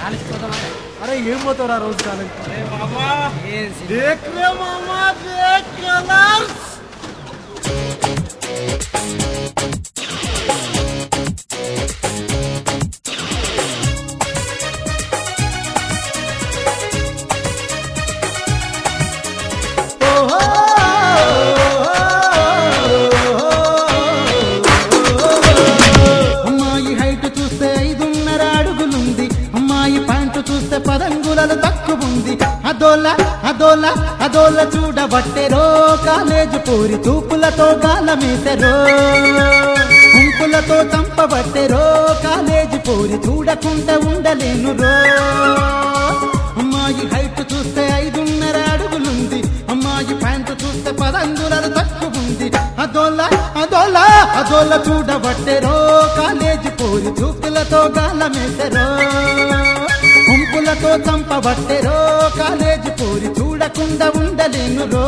College పోతావా అరే ఏం పోతావురా రోజు కాలేజ్ ఏం సినిమా? దేఖ్ రే మామా దేఖ్ కలర్స్ అమ్మాయి హైట్ చూస్తే ఐదున్నర అడుగులుంది అమ్మాయి ప్యాంటు చూస్తే పదంగులలు తక్కువుంది అదోల అదోల అదోల చూడబట్టెరో కాలేజు పూరి చూపులతో గాలమేసెరో కుంకులతో చంపబట్టెరో కాలేజు పూరి చూడకుండా ఉండలేను రో అమ్మాయి హైట్ చూస్తే ఐదున్నర అడుగులుంది అమ్మాయి ప్యాంటు చూస్తే పదంగులలు తక్కువుంది అదోల అదోల అదోల చూడబట్టెరో కాలేజీ పోరి చూపులతో గాలమేసెరో గుంపులతో చంపబట్టెరో కాలేజీ పోరి చూడకుండా ఉండలేను రో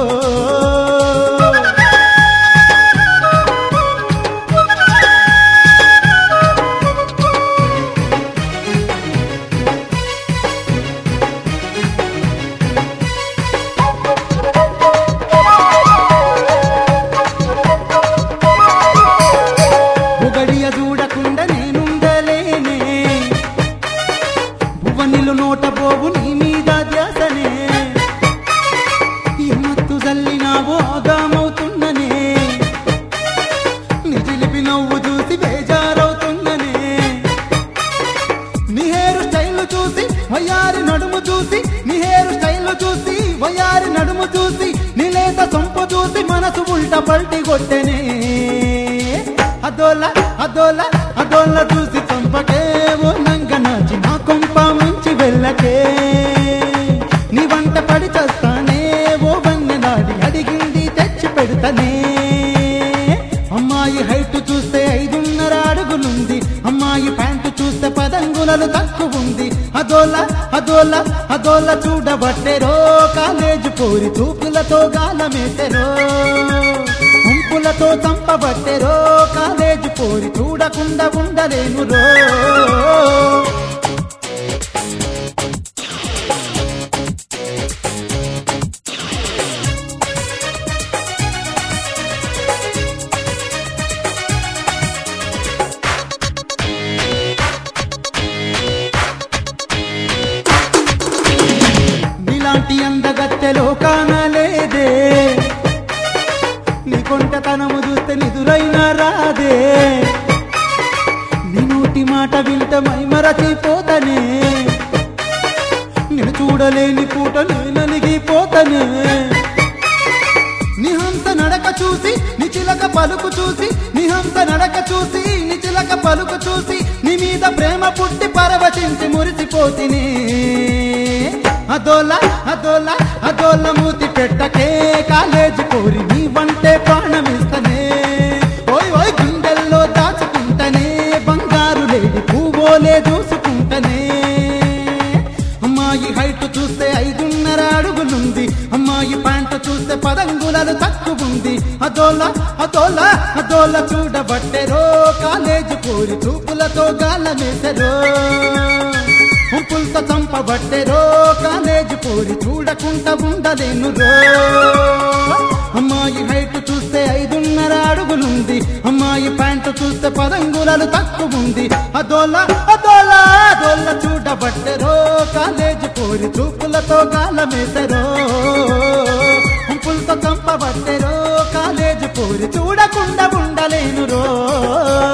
బుగడియ చూడకుండా నేనుండలేనే భువనిలు నోట పోవు నీ మీద ధ్యాసనే ఈ మత్తు జల్లినావో ఆగామవుతున్ననే నిజిలిపి నవ్వు చూసి బేజారవుతున్ననే నీ హెయిర్ స్టైల్ చూసి వయ్యారి నడుము చూసి నీ హెయిర్ స్టైల్ చూసి వయ్యారి నడుము చూసి నీ లేత సొంపు చూసి మనసు ఉల్ట పల్టి కొట్టెనే అదోల అదోల అదోల చూసి చంపకే ఓ నంగ నాచి నా కొంప ముంచి వెళ్ళకే నీ వంట పడి చేస్తానే ఓ వన్నెలాడి అడిగింది తెచ్చి పెడతానే అమ్మాయి హైట్ చూస్తే ఐదున్నర అడుగులుంది అమ్మాయి ప్యాంటు చూస్తే పదంగులలు తక్కువుంది అదోల అదోల అదోల చూడబట్టెరో కాలేజు పోరి చూపులతో గాలమేసెరో గుంపులతో చంపబట్టెరో కాలేజు పోరి చూడకుండా ఉండలేను రో నీలాంటి అందగత్తెలో కానలేదే నీ కొంటతనము చూస్తే నిదురైనా రాదే నీ నోటి మాట వింట మైమరచిపోతనే నేను చూడలేని పూట నేనలిగిపోతనే నీ హంస నడక చూసి నీ చిలక పలుకు చూసి నీ హంస నడక చూసి నీ చిలక పలుకు చూసి నీ మీద ప్రేమ పుట్టి పరవశించి మురిసిపోతిని అదోల అదోల అదోల మూతి పెట్టకే కాలేజీ కోరి నీ వంటే ప్రాణమిస్తనే ఓయ్ ఓయ్ గుండెల్లో దాచుకుంటనే బంగారు లేడి పువ్వోలే చూసుకుంటనే అమ్మాయి హైట్ చూస్తే ఐదున్నర అడుగులుంది అమ్మాయి ప్యాంటు చూస్తే పదంగులలు తక్కువుంది అదోల అదోల అదోల చూడబట్టెరో కాలేజీ పోరి చూపులతో గాలమేసెరో ఉంపులతో చంపబట్టెరో కాలేజీ పోరి చూడకుండా ఉండలేను రో అమ్మాయి హైట్ చూస్తే ఐదున్నర అడుగులుంది అమ్మాయి ప్యాంటు చూస్తే పదంగులలు తక్కువుంది అదోల అదోల అదోల చూడబట్టెరో కాలేజీ పోరి చూపులతో గాలమేసెరో ఉంపులతో చంపబట్టెరో కాలేజీ పోరి చూడకుండా ఉండలేను రో